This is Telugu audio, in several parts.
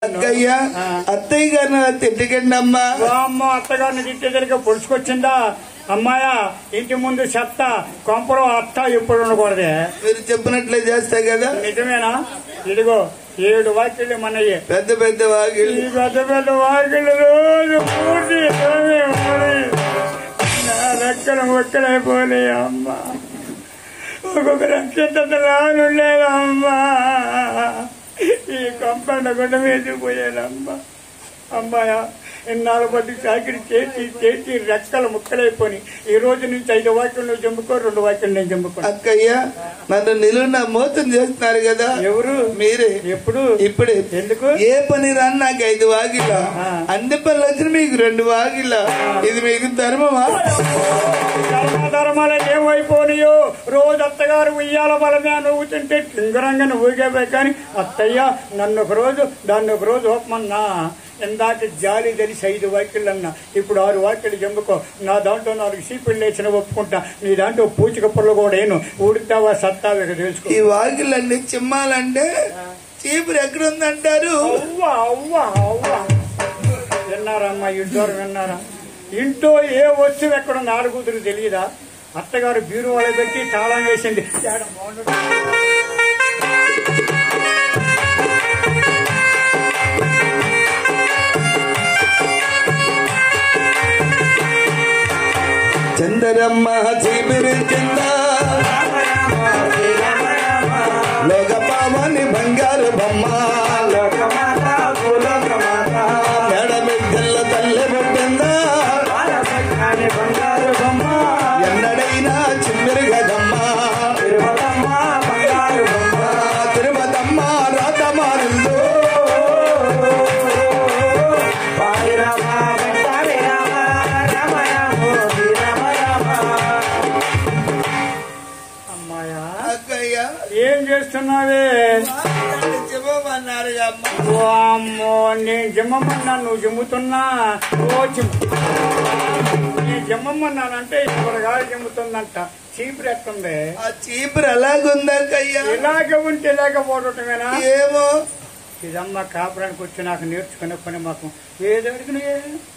అక్కయ్య ఆ. అత్తయ్య గారిని తిట్టకండి అమ్మా అమ్మ అత్తగారిని తిట్టేసరికి పొడుచుకొచ్చిందా అమ్మాయ ఇంటి ముందు చెత్త కొంపలో అత్త ఎప్పుడు ఉండకూడదే మీరు చెప్పినట్లే చేస్తా కదా నిజమేనా ఇదిగో ఏడు వాక్యలు మనయ్యే పెద్ద పెద్ద ఈ వాకిళ్ళు పెద్ద పెద్ద వాక్యలు రోజు పూర్తి ఇలాగే ఉన్నాయి. నా రెక్కలు మొక్కలైపోలే అమ్మ ఒక్కొక్క రక్షిత రానుండేదమ్మా ఈ కంపండ గుండ వేసిపోయానమ్మా అమ్మాయ ఇన్నాళ్ళు బట్టి చాకిరి చేసి చేసి రెక్కలు ముక్కలైపోయి ఈ రోజు నుంచి ఐదు వాక్యం నువ్వు చెంపుకో రెండు వాక్యం నేను చెంపుకో అక్కయ్య నన్ను నిలువున మోసం చేస్తున్నారు కదా ఎవరు మీరే ఎప్పుడు ఇప్పుడే ఎందుకు ఏ పని రాని నాకు ఐదు వాకిళ్ళ ఆ. అన్ని పనులు వచ్చిన మీకు రెండు వాకిళ్ళ ఇది మీకు ధర్మమా ధర్మాలు ఏమైపోనియో రోజు అత్తగారు ఉయ్యాల బలమే నువ్వు తింటే టింగరంగా ఊగేవే కానీ అత్తయ్య నన్ను ఒక రోజు దాన్ని ఒక రోజు ఒప్పమన్నా ఇందాక జాలి తెలిసి ఐదు వాక్యలన్నా ఇప్పుడు ఆరు వాక్యలు చెంపుకో నా దాంట్లో నాలుగు సీపులు లేచిన ఒప్పుకుంటా నీ దాంట్లో పూచిక పుల్ల కూడా ఏను ఊడుతావా సత్తావా ఇక తెలుసుకో ఈ వాకిళ్ళన్నీ చిమ్మాలంటే చీపురు ఎక్కడుందంటారు అవ్వా అవ్వా అవ్వా విన్నారా అమ్మా ఇంటోరు విన్నారా ఇంట్లో ఏ వస్తువు ఎక్కడ నాలుగుతురు తెలియదా అత్తగారు బీరువాలో పెట్టి తాళం వేసింది తేడా బాగుండదు. చందరమ్మ చీపిరి కింద లోక పావని బంగారు బొమ్మ మేడ మిద్దెల్ల తల్లి పుట్టిందా ఎన్నడైనా చిమ్మిరి గదమ్మ తిరుపతమ్మ రాత మారిందో అమ్మాయా అక్కయ్య ఏం చేస్తున్నావే చెప్పమన్నారు అమ్మ ఓ అమ్మో నేను జిమ్మమ్మన్నా నువ్వు జిమ్ముతున్నా ఓ జిమ్ నేను జిమ్మమ్మన్నానంటే ఇప్పుడు గాలి జిమ్ముతుందంట చీపురు ఎట్టుంది ఆ చీపురు ఎలాగుందక్కయ్య ఇలాగ ఉంటే లేకపోవటమేనా ఏమో ఇదమ్మ కాపురానికి వచ్చి నాకు నేర్చుకునే పని మాకు ఏది అడిగినాయే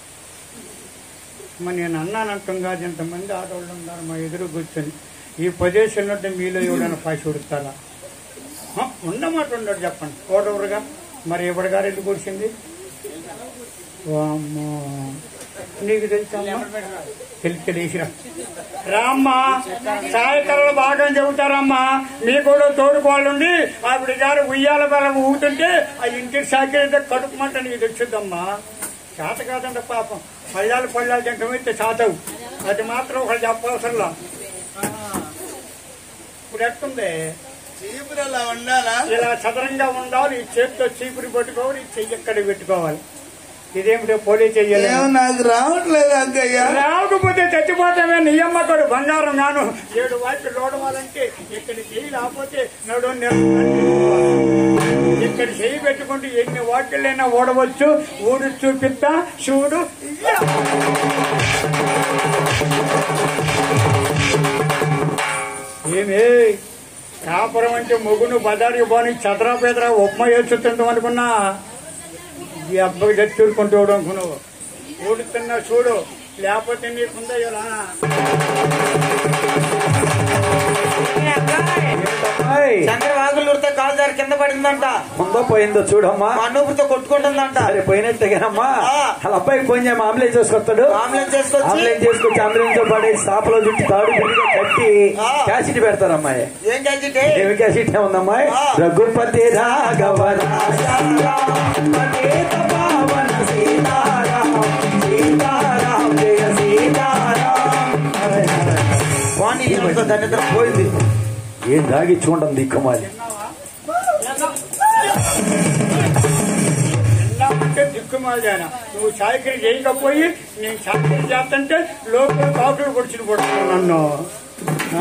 మరి నేను అన్నానంటాం కాదు ఇంతమంది ఆడవాళ్ళు ఉన్నారు మా ఎదురు కూర్చొని ఈ ప్రదేశంలో ఉంటే మీలో ఎవడైనా పాసి ఉడతారా హ, ఉండమాట ఉండడు చెప్పండి ఓడవరుగా మరి ఎవరి గారు ఎందుకు కూర్చింది వామ్మో. నీకు తెలుసా తెలిసి తెలిసిరా రామ్మా సాయంకాలం బాగా చెబుతారమ్మా మీ కూడా తోడుకోవాలండి ఆవిడ గారు ఉయ్యాల బలం ఊగుతుంటే ఆ ఇంటి సాకితే కడుపు మంట నీకు తెచ్చుద్దమ్మా చేత కాదంట పాపం పళ్ళాలు పళ్ళాలు తింటమైతే చాతవు అది మాత్రం ఒకళ్ళు చెప్పవసరంలా ఆ. ఇప్పుడు ఎట్టుంది చీపురు అలా ఉండాలా ఇలా చదరంగా ఉండాలి ఈ చేతితో చీపురు పట్టుకోవాలి ఈ చెయ్యి ఎక్కడ పెట్టుకోవాలి ఇదేమిటో పోలీ ఏమో చెయ్యాలి నాకు రావట్లేదు అక్కయ్య రాకపోతే చచ్చిపోతామే నీ అమ్మకడు బంగారం గాను ఏడు వాటి లోడవాలంటే ఇక్కడ చెయ్యి రాకపోతే నడు ఇక్కడ చెయ్యి పెట్టుకుంటే ఎన్ని వాటిలైనా ఓడవచ్చు ఊడు చూపిస్తా చూడు ఇయ్యా. ఏమే కాపురం అంటే మొగును బజారుకి పోని చదరా పేదరా ఉప్మా వేస్తుంటాం అనుకున్నా ఈ అబ్బాయి చచ్చుకుంటూ అనుకున్నావు ఊడుతున్నా చూడు లేకపోతే నీకుందా ఇలా చంద్రబాబులూరితో కాలు జారి కింద పడిందంట ఉందో పోయిందో చూడమ్మా మా నూపుతో కొట్టుకుంటుందంట అరే పోయినట్టేగానమ్మా ఆ. వాళ్ళ అబ్బాయికి ఫోన్ చేయమ్మా అంబులెన్స్ చేసుకొస్తాడు ఆంబులెన్స్ చేసుకొచ్చి అంబులెన్స్ చేసుకొచ్చి అంబులెన్స్ లో పడే సాపలో చుట్టి తాడు బిడ్డగా కట్టి ఆ. క్యాసిట్ పెడతారమ్మాయి ఏం చేసింటే ఏమి క్యాసిట్ ఏముందమ్మాయి ఆ. రఘుపతి రాఘవ పతిత పావన సీతారాం సీతారాం జయ సీతారాం వాణి ఈయనతో దరిద్రం పోయింది ఏం దాగి చూడండి దిక్కుమాలి అంటే దిక్కుమాలిదాన నువ్వు చాకరీ చేయకపోయి నేను చాకరీ చేస్తుంటే లోపల కాకులు పొడిచిన పడుతున్నావు నన్ను ఆ?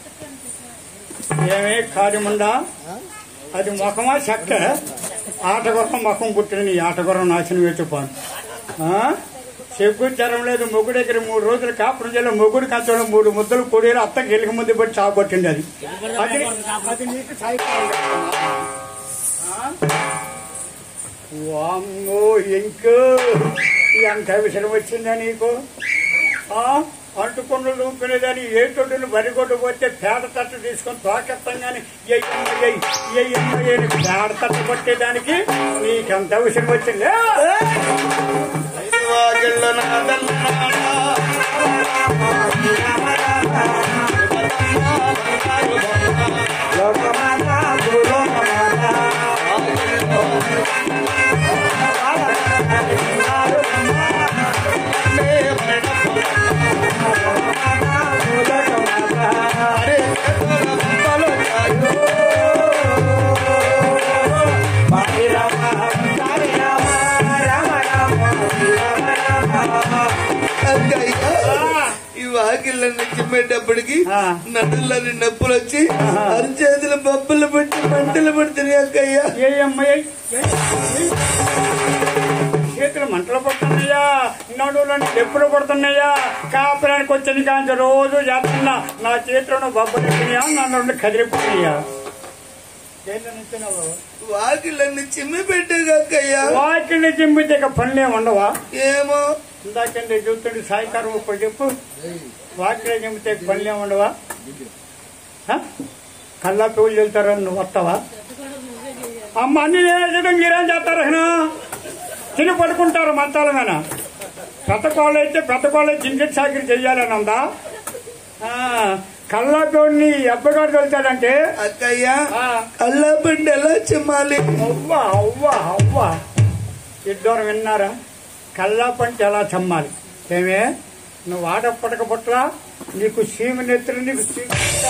ఏమే కాడిముండా అది ముఖమా చెక్క ఆటగుర్రం ముఖం పుట్టిన నీ ఆటగుర్రం నాశనం వేచిపోను చెగ్గు జ్వరం లేదు మొగుడు దగ్గర మూడు రోజులు కాపురం చేయాలి మొగుడు కంచంలో మూడు ముద్దలు కొడేలు అత్త గెలిక ముందు పట్టి చాగొట్టింది అది అది అది నీకు సాయికాలం వామ్మో ఇంకో ఎంత విషయం వచ్చిందా నీకు ఆ? అంటుకుండు లూపినదని ఏ తొడ్డును వరిగొడ్డు పోతే పేడ తట్టు తీసుకొని తోకెత్తాం కానీ ఎయ్యమ్మ పేడ తట్టు కొట్టేదానికి నీకెంత విషయం వచ్చింది ఐదు వాకిళ్ళ నాదన్నాడా. అరే బొమ్మలు ఈ వాకిళ్ళని చిమ్మేటప్పటికి ఆ. నడులని నొప్పులు వచ్చి ఆహా. అరిచేతులు బొబ్బలు పెట్టి మంటలు పెడుతున్నాయి అక్కయ్య ఏ అమ్మాయి చేతులు మంటలు పడుతున్నాయా నడువులని ఎప్పుడు పడుతున్నాయా కాపురానికి వచ్చిన కాంచి రోజు చేస్తున్నా నా చేతులను బొబ్బలు ఎక్కినాయా నా నన్ను కదిలిపోయినాయా దేంట్లో నుంచున్నావు? వాకిళ్ళని చిమ్మి పెట్టాక అక్కయ్య వాకిలి చింపితే ఇక పనులే ఉండవా ఏమో ఇందాకంటే చూస్తుండే సాయంకాలం ఇప్పుడు చెప్పు వాకిలి చింపితే పనులే ఉండవా హ? కల్లా పూలు వెళ్తారా నువ్వు వస్తావా అమ్మ అన్ని చేయడం మీరేం చేస్తారు ఆయన తిని పడుకుంటారు మంచాల మీద పెద్ద కోళ్ళు అయితే పెద్ద కోళ్ళు జింకెట్ సాకిరి చెయ్యాలని ఉందా ఆ, కల్లాతోడిని అబ్బగారు వెళ్తాడంటే అక్కయ్య ఆ, కళ్ళ బండి ఎలా చిమ్మాలి అవ్వా అవ్వా అవ్వా ఇద్దరు విన్నారా కల్లా పంచి ఎలా చమ్మాలి ఏమే నువ్వు ఆడప్పటిక పుట్ల నీకు సీమ నెత్తులు నీకు సీమ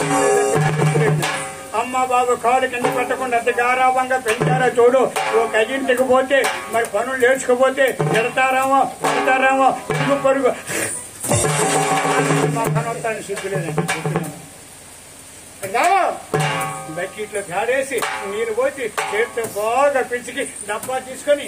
అమ్మ బాబు కాలు కింద పెట్టకుండా అంత గారాభంగా పెంచారో చూడు ఒక అజింటికి పోతే మరి పనులు నేర్చుకోపోతే తిడతారామో కొడతారామో ఇరుగు పొరుగు మా పని వస్తాను సిగ్గులేదండి సిగ్గులేదు బకెట్లో కాడేసి నీరు పోసి చేతితో బాగా పిచ్చికి డబ్బా తీసుకొని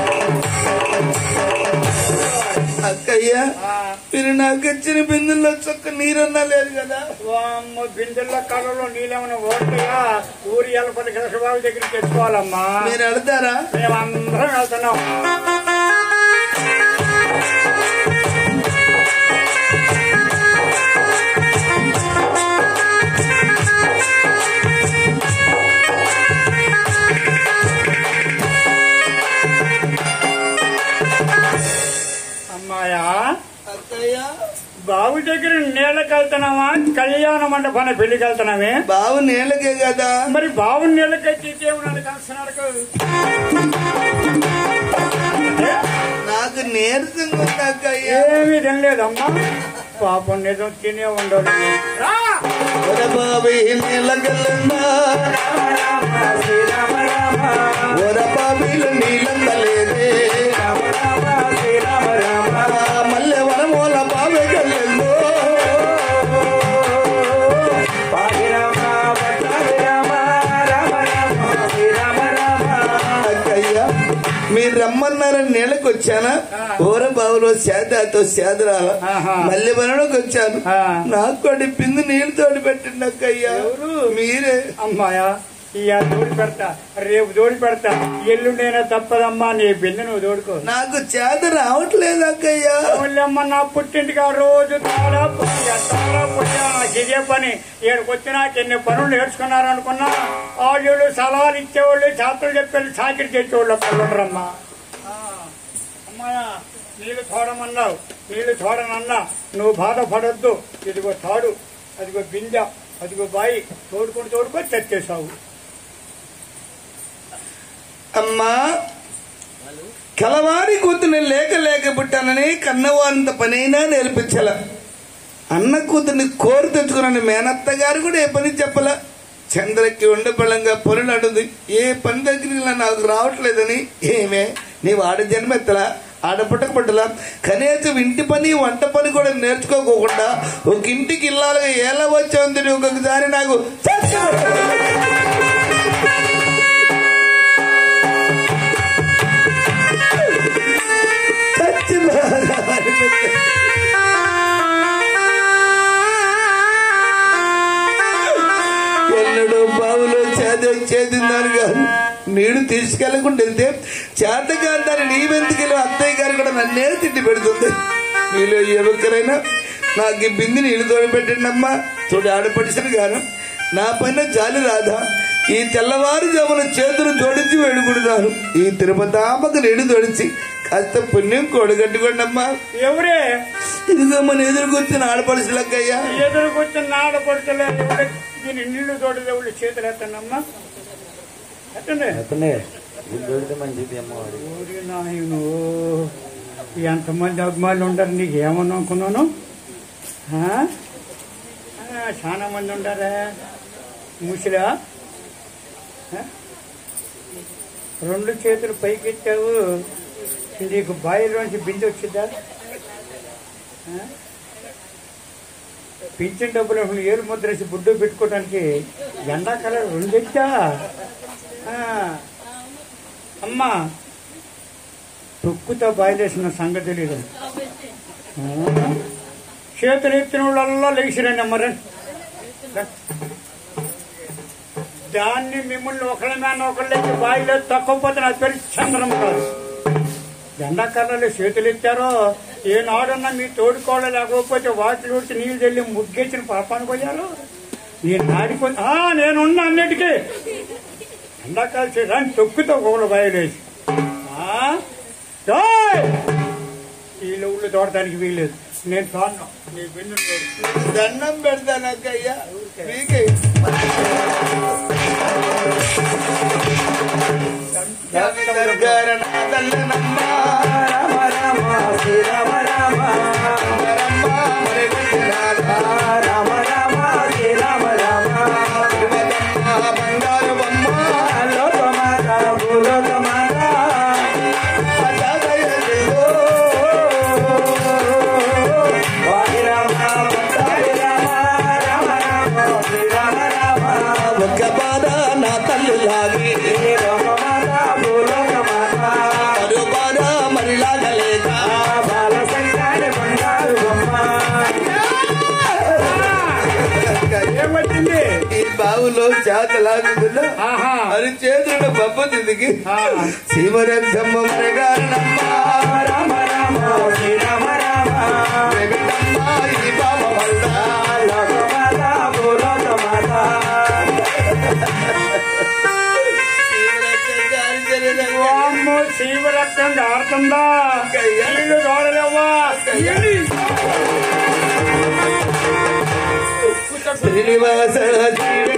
అక్కయ్య ఆ, మీరు నాకు ఇచ్చిన బిందుల్లో చొక్క నీరన్నా లేదు కదా వామ్మో బిందెల కాలంలో నీళ్ళేమైనా ఓడతాయా ఊరి ఎలపతి కృష్ణబాబు దగ్గరికి తెచ్చుకోవాలమ్మా మీరు వెళ్తారా మేమందరం వెళ్తున్నాం అమ్మాయా అక్కయ్య బావి దగ్గర నీళ్ళకి వెళ్తున్నావా కళ్యాణ మండపాన్ని పెళ్లికి వెళ్తున్నామే బావు నీళ్ళకే కదా మరి బావు నీళ్ళకి తీసేమని కలిసినాడు నాకు నీరసంగా ఉంది అక్కయ్య ఏమీ తినలేదమ్మా పాపం నిజం తినే ఉండదు రా! ఒరే బాబీ నీళ్ళకెళ్ళండా ఒరే బాబీలు నీళ్ళందలేదే మల్లె వనమూల బాబెకెళ్ళండు అక్కయ్య మీరు రమ్మన్నారని నీళ్ళకి వచ్చానా ఊర బావులో సేదతో సేదరాల ఆహా. మల్లె వనలోకి వచ్చాను ఆ. నాకు కూడా బిందు నీళ్ళు తోడి పెట్టండి అక్కయ్య ఎవరు? మీరే అమ్మాయా ఇయ్య దోడి పెడతా రేపు దోడి పెడతా ఎల్లుండైనా తప్పదమ్మా నీ బిందె నువ్వు దోడుకో నాకు చేత రావట్లేదు అక్కయ్య ఓళ్ళమ్మ నా పుట్టింటికి ఆ రోజు తాడా పుట్టియా తాడా పుట్టియా నాకు ఇదే పని ఇక్కడికి వచ్చినాక ఎన్ని పనులు నేర్చుకున్నారు అనుకున్నా వాళ్ళు సలహాలు ఇచ్చేవాళ్ళు శాస్త్రం చెప్పేది చాకరి చేసేవాళ్ళు పనులుండ్రమ్మా అమ్మాయా నీళ్ళు చూడమన్నావు నీళ్ళు చూడనన్నా నువ్వు బాధపడొద్దు ఇదిగో తాడు అదిగో బిందె అదిగో బాయి తోడుకొని తోడుకొని తెచ్చేసావు అమ్మా కలవారి కూతుని లేక లేక పుట్టానని కన్నవారంత పనైనా నేర్పించాల అన్న కూతుర్ని కోరి తెచ్చుకున్నాను మేనత్త గారు కూడా ఏ పని చెప్పల చంద్రకి ఉండబలంగా పనులు అడుగుది ఏ పని దగ్గరికి నాకు రావట్లేదని ఏమే నీవు ఆడ జన్మెత్తలా ఆడ పుట్టక పుట్టలా కనీసం ఇంటి పని వంట పని కూడా నేర్చుకోకుండా ఒక ఇంటికి ఇల్లాలుగా ఎలా వచ్చావు ఒక్కొక్కసారి నాకు ఎన్నడూ బావులో చేద చేదిందాను కాదు నీళ్లు తీసుకెళ్లకుండా వెళ్తే చేతగాని దాన్ని నీవెందుకెళ్ళి అత్తయ్య గారు కూడా నన్నే తిండి పెడుతుంది నీలో ఎవరికైనా నాకు ఈ బింది నీళ్లు తోడిపెట్టండి అమ్మా తోడి ఆడపడిసిన గాను నా పైన జాలి రాదా ఈ తెల్లవారుజామున చేతులు జోడించి వేడుకుంటున్నాను ఈ తిరుపతామకు నీళ్లు తోడించి కాస్త పుణ్యం కొడగట్టుకోండి అమ్మా ఎవరే ఇదిగో మన ఎదురుకొచ్చిన ఆడపడుచులక్కయ్యా ఎదురు కూర్చొని నాడ కొడుతలే ఎవడే దీని నీళ్లు తోడు ఎవరు చేతులు ఎత్తండమ్మా ఎత్తండి అతనే ఇది దొరికితే మంచిది అమ్మవాడు ఓరి నాయను ఎంతమంది అభిమానులు ఉంటారు నీకు ఏమన్నా అనుకున్నాను ఆ? ఆ, చాలా మంది ఉంటారా ముసిలా ఆ? రెండు చేతులు పైకెత్తావు నీకు బాయిలోంచి బిందె వచ్చిందా ఆ? పింఛన్ డబ్బులు అసలు ఏరు ముద్రేసి బుడ్డు పెట్టుకోవడానికి ఎండాకాలం రెండెట్టా ఆ. అమ్మా తొక్కుతో బాయిలేసిన సంగతి తెలియదు ఆ? చేతులు ఎత్తిన వాళ్ళల్లా లేచిరండి అమ్మరే దాన్ని మిమ్మల్ని ఒకళ్ళ మీద ఒకళ్ళకి బాయిలో తక్కువ పోతే నా పేరు చంద్రం కాదు ఎండాకాలంలో చేతులు ఎత్తారో ఏనాడన్నా మీ తోడుకోవడం లేకపోతే వాటిని ఉడిచి నీళ్ళు తెల్లి ముగ్గేసిన పాపానికి పోయారు నేను నాడిపోయి ఆ, నేనున్నా అన్నిటికీ ఎండాకాలం చేయడానికి తొక్కుతో గోల బయలేసి ఈ లవ్వులు తోడటానికి వీల్లేదు నేను తోడను నీ బిందు దండం పెడతాను అక్కయ్యా మీకే దగ్గర నా తల్లనమ్మ రామ రామ శ్రీరామ రామ రమ్మ మరి గుండెనాథ. రామ రామ శ్రీరామ రామ తిరుపతమ్మ బంగారు బొమ్మ లోకమాత భూలోకమాత అజాదయ దిల్లో. వారి రామ భక్తారి రామ రామ రామ శ్రీరామ రామ ఒక్క బాధ నా తల్లి లాగి లోకమాత భూలోకమాత మరో బాధ మరి లాగలేక బాల సంచారి బంగారు బొమ్మ ఏమొచ్చింది ఈ బావులో చేత లాగుతున్నా ఆహా అది చేతుడు బొమ్మ తిందికి ఆ. శివరథమ్మ మరగారనమ్మ రామ రామ శ్రీరామ రామ వెంకటమ్మ ఈ బాబ వల్ల లోకమాత భూలోకమాత వామ్మో శివరక్తం ఆడుతుందా నీళ్ళు తోడలేవా శ్రీనివాస జీవే